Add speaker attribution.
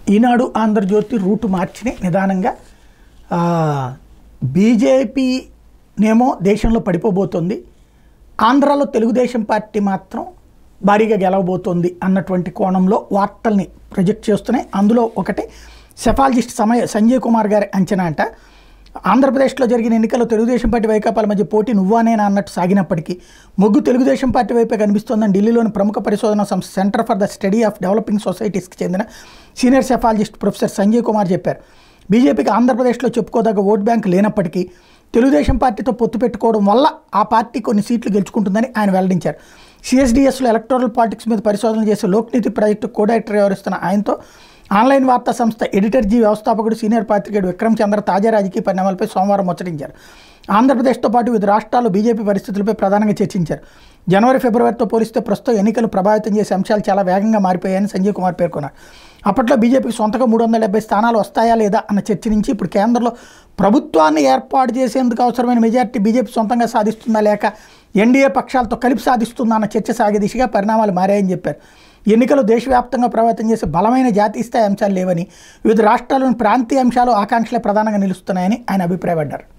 Speaker 1: ఈనాడు Andhra Jyothi route మార్చిని నిదానంగా ఆ, బీజేపీనేమో దేశంలో పడిపోబోతోంది ఆంధ్రాలో తెలుగుదేశం పార్టీ మాత్రం భారీగా గెలవబోతోంది అన్నటువంటి కోణంలో వార్తల్ని ప్రొజెక్ట్ చేస్తున్నాయి అందులో ఒకటి సెఫాలజిస్ట్ సమయ సంజయ్ కుమార్ గారి అంచనా అంట ఆంధ్రప్రదేశ్లో జరిగిన ఎన్నికల్లో తెలుగుదేశం పార్టీ వైకాపాల మధ్య పోటీ నువ్వానేనా అన్నట్టు సాగినప్పటికీ మొగ్గు తెలుగుదేశం పార్టీ వైపే కనిపిస్తోందని ఢిల్లీలోని ప్రముఖ పరిశోధన సంస్థ centre for the study of developing సొసైటీస్కి చెందిన senior psephologist professor Sanjay Kumar చెప్పారు బీజేపీకి ఆంధ్రప్రదేశ్లో చెప్పుకోదగ్గ ఓట్ బ్యాంక్ లేనప్పటికీ తెలుగుదేశం పార్టీతో పొత్తు పెట్టుకోవడం వల్ల ఆ పార్టీ కొన్ని సీట్లు గెలుచుకుంటుందని ఆయన వెల్లడించారు సిఎస్డిఎస్లో ఎలక్టోరల్ పాలిటిక్స్ మీద పరిశోధన చేసే లోక్నీతి ప్రాజెక్టు కో డైరెక్టర్ వ్యవహరిస్తున్న ఆయనతో ఆన్లైన్ వార్తా సంస్థ ఎడిటర్ జీ వ్యవస్థాపకుడు సీనియర్ పాత్రికేయుడు విక్రమ్ చంద్ర తాజా రాజకీయ పరిణామాలపై సోమవారం ముచ్చటించారు ఆంధ్రప్రదేశ్తో పాటు వివిధ రాష్ట్రాల్లో బీజేపీ పరిస్థితులపై ప్రధానంగా చర్చించారు జనవరి ఫిబ్రవరితో పోలిస్తే ప్రస్తుతం ఎన్నికలు ప్రభావితం చేసే అంశాలు చాలా వేగంగా మారిపోయాయని సంజయ్ కుమార్ పేర్కొన్నారు అప్పట్లో బీజేపీకి సొంతగా మూడు వందల డెబ్బై స్థానాలు వస్తాయా లేదా అన్న చర్చ నుంచి ఇప్పుడు కేంద్రంలో ప్రభుత్వాన్ని ఏర్పాటు చేసేందుకు అవసరమైన మెజార్టీ బీజేపీ సొంతంగా సాధిస్తుందా లేక ఎన్డీఏ పక్షాలతో కలిపి సాధిస్తుందా అన్న చర్చ సాగే దిశగా పరిణామాలు మారాయని చెప్పారు ఎన్నికలు దేశవ్యాప్తంగా ప్రభావితం చేసే బలమైన జాతీయ స్థాయి అంశాలు లేవని వివిధ రాష్ట్రాల్లోని ప్రాంతీయ అంశాలు ఆకాంక్షలే ప్రధానంగా నిలుస్తున్నాయని ఆయన అభిప్రాయపడ్డారు